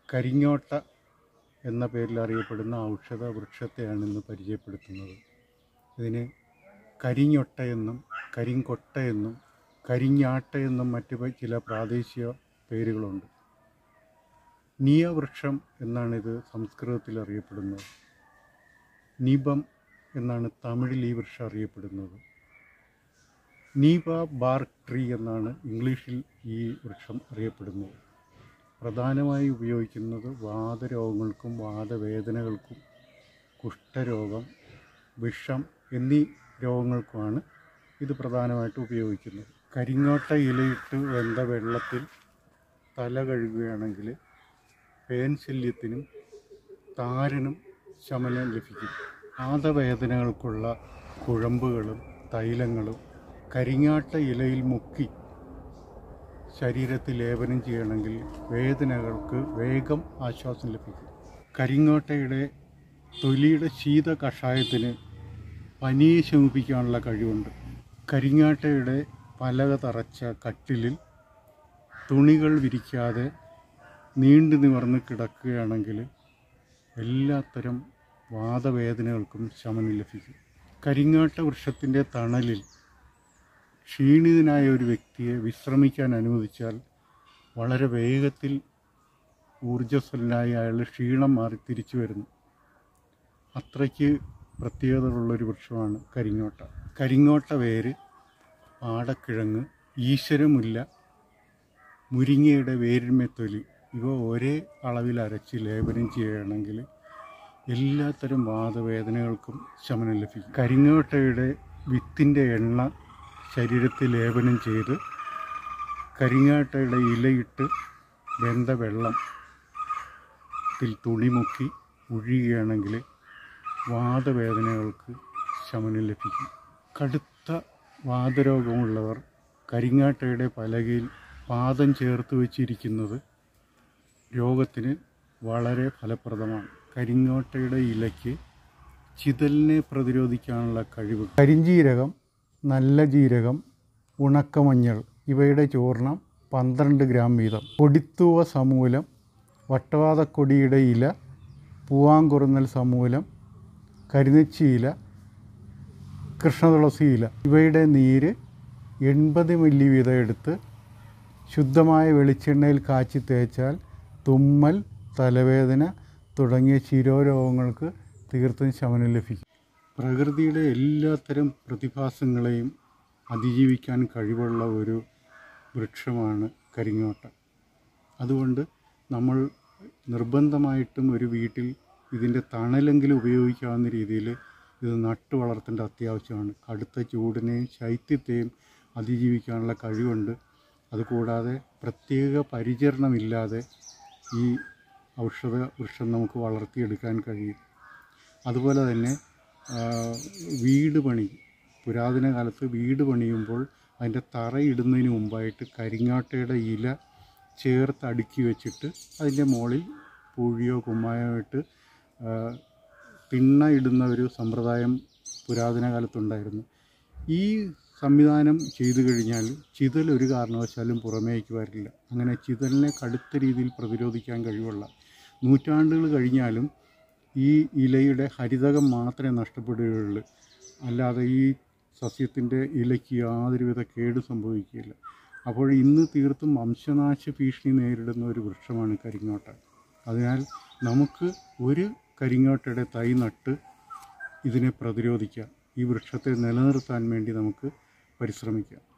കരിങ്ങോട്ട എന്ന പേരിൽ അറിയപ്പെടുന്ന ഔഷധ വൃക്ഷത്തെയാണ് ഇന്ന് പരിചയപ്പെടുത്തുന്നത് ഇതിന് കരിഞ്ഞൊട്ട എന്നും കരിങ്കൊട്ട എന്നും കരിഞ്ഞാട്ട എന്നും മറ്റ് പ- ചില പ്രാദേശിക പേരുകളുണ്ട് നിയവൃക്ഷം എന്നാണ് ഇത് സംസ്കൃതത്തിൽ അറിയപ്പെടുന്നത് നിബം എന്നാണ് തമിഴിൽ ഈ വൃക്ഷം അറിയപ്പെടുന്നത് നീബ ബാർക്ക് ട്രീ എന്നാണ് ഇംഗ്ലീഷിൽ ഈ വൃക്ഷം അറിയപ്പെടുന്നത് പ്രധാനമായി ഉപയോഗിക്കുന്നത് വാതരോഗങ്ങൾക്കും വാതവേദനകൾക്കും കുഷ്ഠരോഗം വിഷം എന്നീ രോഗങ്ങൾക്കുമാണ് ഇത് പ്രധാനമായിട്ട് ഉപയോഗിക്കുന്നത് കരിങ്ങോട്ട ഇലയിട്ട് വെന്ത വെള്ളത്തിൽ തല കഴുകുകയാണെങ്കിൽ പേൻ ശല്യത്തിനും താരനും ശമനം ലഭിക്കും വാതവേദനകൾക്കുള്ള കുഴമ്പുകളും തൈലങ്ങളും കരിങ്ങാട്ട ഇലയിൽ മുക്കി ശരീരത്തിൽ ലേപനം ചെയ്യണമെങ്കിൽ വേദനകൾക്ക് വേഗം ആശ്വാസം ലഭിക്കും കരിങ്ങോട്ടയുടെ തൊലിയുടെ ശീത കഷായത്തിന് പനിയെ ശമിപ്പിക്കാനുള്ള കഴിവുണ്ട് കരിങ്ങാട്ടയുടെ പലക തറച്ച കട്ടിലിൽ തുണികൾ വിരിക്കാതെ നീണ്ടു നിവർന്ന് കിടക്കുകയാണെങ്കിൽ എല്ലാത്തരം വാദവേദനകൾക്കും ശമനം ലഭിക്കും കരിങ്ങാട്ട വൃക്ഷത്തിൻ്റെ തണലിൽ ക്ഷീണിതനായ ഒരു വ്യക്തിയെ വിശ്രമിക്കാൻ അനുവദിച്ചാൽ വളരെ വേഗത്തിൽ ഊർജ്ജസ്വലനായി അയാൾ ക്ഷീണം മാറി തിരിച്ചു വരുന്നു അത്രയ്ക്ക് പ്രത്യേകതകളുള്ളൊരു വൃക്ഷമാണ് കരിങ്ങോട്ട കരിങ്ങോട്ട വേര് പാടക്കിഴങ്ങ് ഈശ്വരമുല്ല മുരിങ്ങയുടെ വേരിന്മേ തൊലി ഇവ ഒരേ അളവിൽ അരച്ച് ലേപനം ചെയ്യുകയാണെങ്കിൽ എല്ലാത്തരം വാദവേദനകൾക്കും ശമനം ലഭിക്കും കരിങ്ങോട്ടയുടെ വിത്തിൻ്റെ എണ്ണ ശരീരത്തിൽ ലേപനം ചെയ്ത് കരിങ്ങാട്ടയുടെ ഇലയിട്ട് വെന്ത വെള്ളം ത്തിൽ തുണി മുക്കി ഒഴിയുകയാണെങ്കിൽ വാദവേദനകൾക്ക് ശമനം ലഭിക്കും കടുത്ത വാദരോഗമുള്ളവർ കരിങ്ങാട്ടയുടെ പലകയിൽ പാദം ചേർത്ത് വെച്ചിരിക്കുന്നത് രോഗത്തിന് വളരെ ഫലപ്രദമാണ് കരിങ്ങോട്ടയുടെ ഇലയ്ക്ക് ചിതലിനെ പ്രതിരോധിക്കാനുള്ള കഴിവ് കരിഞ്ജീരകം നല്ല ജീരകം ഉണക്കമഞ്ഞൾ ഇവയുടെ ചൂർണം പന്ത്രണ്ട് ഗ്രാം വീതം കൊടിത്തൂവ സമൂലം വട്ടവാതക്കൊടിയുടെ ഇല പൂവാങ്കുറുന്നൽ സമൂലം കരിനെച്ചി ഇല കൃഷ്ണതുളസി ഇല ഇവയുടെ നീര് എൺപത് മില്ലി വീതം എടുത്ത് ശുദ്ധമായ വെളിച്ചെണ്ണയിൽ കാച്ചി തേച്ചാൽ തുമ്മൽ തലവേദന തുടങ്ങിയ ശിരോരോഗങ്ങൾക്ക് തീർത്തും ശമനം ലഭിക്കും പ്രകൃതിയുടെ എല്ലാത്തരം പ്രതിഭാസങ്ങളെയും അതിജീവിക്കാൻ കഴിവുള്ള ഒരു വൃക്ഷമാണ് കരിങ്ങോട്ട അതുകൊണ്ട് നമ്മൾ നിർബന്ധമായിട്ടും ഒരു വീട്ടിൽ ഇതിൻ്റെ തണലെങ്കിലും ഉപയോഗിക്കാവുന്ന രീതിയിൽ ഇത് നട്ടു വളർത്തേണ്ട അത്യാവശ്യമാണ് കടുത്ത ചൂടിനെയും ശൈത്യത്തെയും അതിജീവിക്കാനുള്ള കഴിവുണ്ട് അതുകൂടാതെ പ്രത്യേക പരിചരണമില്ലാതെ ഈ ഔഷധ വൃക്ഷം നമുക്ക് വളർത്തിയെടുക്കാൻ കഴിയും അതുപോലെ തന്നെ ആ, വീട് പണി പുരാതന കാലത്ത് വീട് പണിയുമ്പോൾ അതിൻ്റെ തറയിടുന്നതിന് മുമ്പായിട്ട് കരിങ്ങാട്ടയുടെ ഇല ചേർത്ത് അടുക്കി വെച്ചിട്ട് അതിൻ്റെ മുകളിൽ പൂഴിയോ കുമ്മായോ ഇട്ട് ആ, തിണ്ണ ഇടുന്ന ഒരു സമ്പ്രദായം പുരാതന കാലത്തുണ്ടായിരുന്നു ഈ സംവിധാനം ചെയ്തു കഴിഞ്ഞാൽ ചിതൽ ഒരു കാരണവശാലും പുറമേക്ക് വരില്ല അങ്ങനെ ചിതലിനെ കടുത്ത രീതിയിൽ പ്രതിരോധിക്കാൻ കഴിവുള്ള നൂറ്റാണ്ടുകൾ കഴിഞ്ഞാലും ഈ ഇലയുടെ ഹരിതകം മാത്രമേ നഷ്ടപ്പെടുകയുള്ളൂ അല്ലാതെ ഈ സസ്യത്തിൻ്റെ ഇലയ്ക്ക് യാതൊരുവിധ കേട് സംഭവിക്കുകയില്ല അപ്പോൾ ഇന്ന് തീർത്തും വംശനാശ ഭീഷണി നേരിടുന്ന ഒരു വൃക്ഷമാണ് കരിങ്ങോട്ട അതിനാൽ നമുക്ക് ഒരു കരിങ്ങോട്ടയുടെ തൈ നട്ട് ഇതിനെ പ്രതിരോധിക്കാം ഈ വൃക്ഷത്തെ നിലനിർത്താൻ വേണ്ടി നമുക്ക് പരിശ്രമിക്കാം